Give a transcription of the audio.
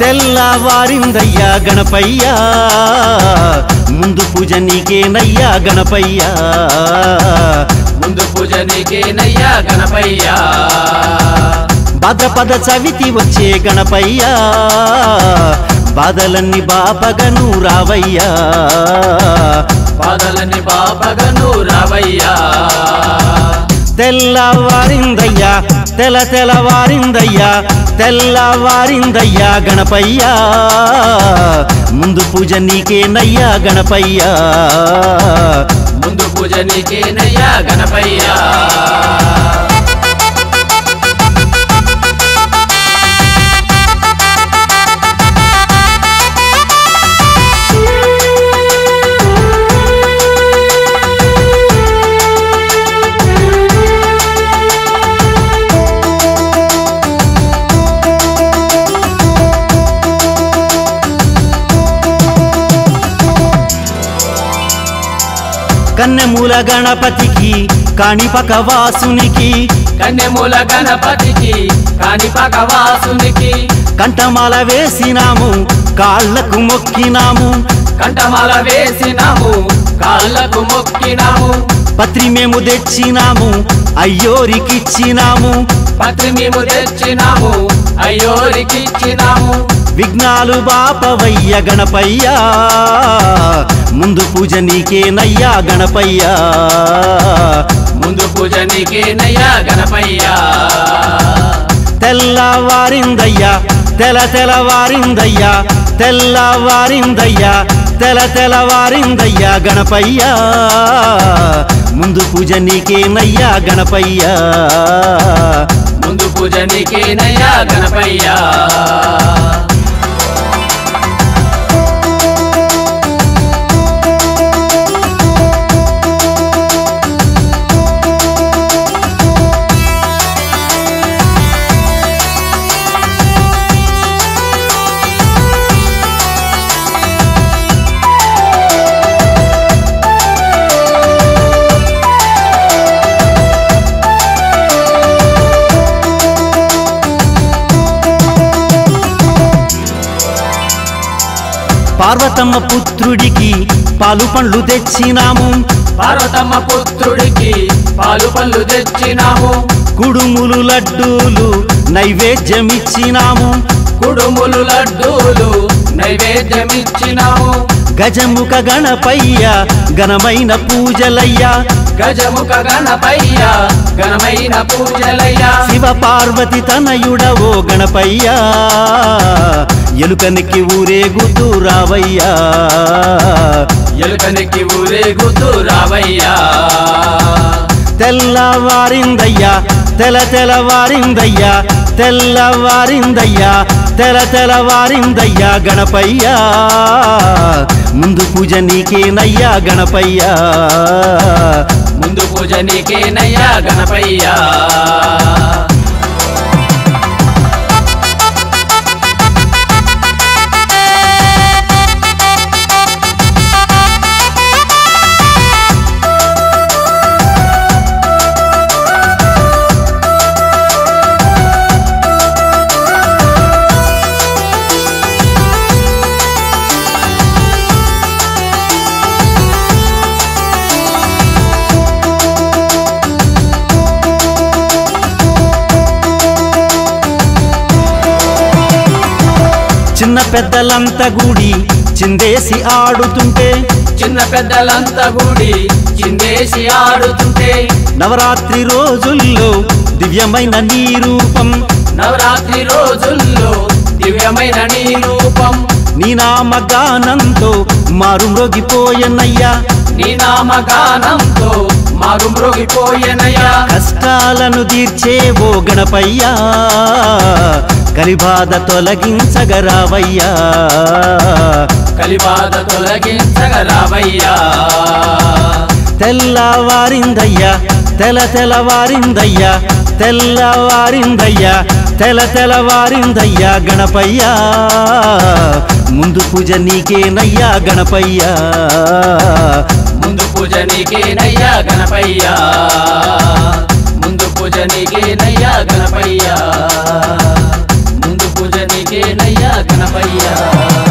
తెల్లవారిందయ్యా గణపయ్యా ముందు పూజ నీకేనయ్యా గణపయ్యా ముందు పూజ నీకేనయ్యా గణపయ్యా భద్రపద చవితి వచ్చే గణపయ్యా బాధలన్నీ బాపగను రావయ్యా బాధలని బాపగను రావయ్యా తెల్లవారిందయ్యా తెల తెల్లవారిందయ్యా తెల్లవారిందయ్యా గణపయ్యా ముందు పూజ నీకేనయ్యా గణపయ్యా ముందు పూజ నీకేనయ్యా గణపయ్యా కన్నెమూల గణపతికి కాణిపక వాసునికి కన్యమూల గణపతికి కాణిపాక వాసునికి కంఠమాల వేసినాము కాళ్ళకు మొక్కినాము కంఠమాల వేసినాము కాళ్ళకు మొక్కినాము పత్రి మేము తెచ్చినాము అయ్యోరికిచ్చినాము పత్రి మేము తెచ్చినాము అయ్యోరికిచ్చినాము విఘ్నాలు బాపవయ్య గణపయ్యా ముందు పూజ నీకేనయ్యా గణపయ్యా ముందు పూజ నీకేనయ్యా గణపయ్యా తెల్లవారిందయ్యా తెల తెల్లవారిందయ్యా తెల్లవారిందయ్యా తెల తెల్లవారిందయ్యా గణపయ్యా ముందు పూజ నీకేనయ్యా గణపయ్యా ముందు పూజ నీకేనయ్యా గణపయ్యా పార్వతమ్మ పుత్రుడికి పాలు పండ్లు తెచ్చినాము పార్వతమ్మ పుత్రుడికి పాలు పళ్ళు తెచ్చినాము కుడుములు లడ్డూలు నైవేద్యమిచ్చినాము కుడుములు లడ్డూలు నైవేద్యమిచ్చినాము గజముఖ గణపయ్య ఘనమైన పూజలయ్యా గజముఖ గణపయ్య ఘనమైన పూజలయ్యా శివ పార్వతి తనయుడవో గణపయ్యా ఎలుకనికి ఊరేగుతూ రావయ్యా ఎలుకనికి ఊరేగుతూ రావయ్యా తెల్లవారిందయ్యా తెల తెల్లవారిందయ్యా తెల్లవారిందయ్యా తెల తెల్లవారిందయ్యా గణపయ్యా ముందు పూజ నీకేనయ్యా గణపయ్యా ముందు పూజ నీకేనయ్యా గణపయ్యా చిన్న పెద్దలంతా గుడి చిందేసి ఆడుతుంటే చిన్న పెద్దలంతా గుడి చిందేసి ఆడుతుంటే నవరాత్రి రోజుల్లో దివ్యమైన నీ రూపం నవరాత్రి రోజుల్లో దివ్యమైన నీ రూపం నీ నామగానంతో మారు మ్రోగిపోయనయ్యా నీ నామగానంతో మారు మ్రోగిపోయెనయ్యా కష్టాలను తీర్చేవో గణపయ్యా కలిబాధ తొలగించగరావయ్యా కలిబాధ తొలగించగరావయ్యా తెల్లవారిందయ్యా తెల తెల్లవారిందయ్యా తెల్లవారిందయ్యా తెల తెల్లవారిందయ్యా గణపయ్యా ముందు పూజ నీకేనయ్యా గణపయ్యా ముందు పూజ నీకేనయ్యా గణపయ్యా ముందు పూజ నీకేనయ్యా గణపయ్యా ముందు పూజ నీకే నీకేనయ్యా గణపయ్యా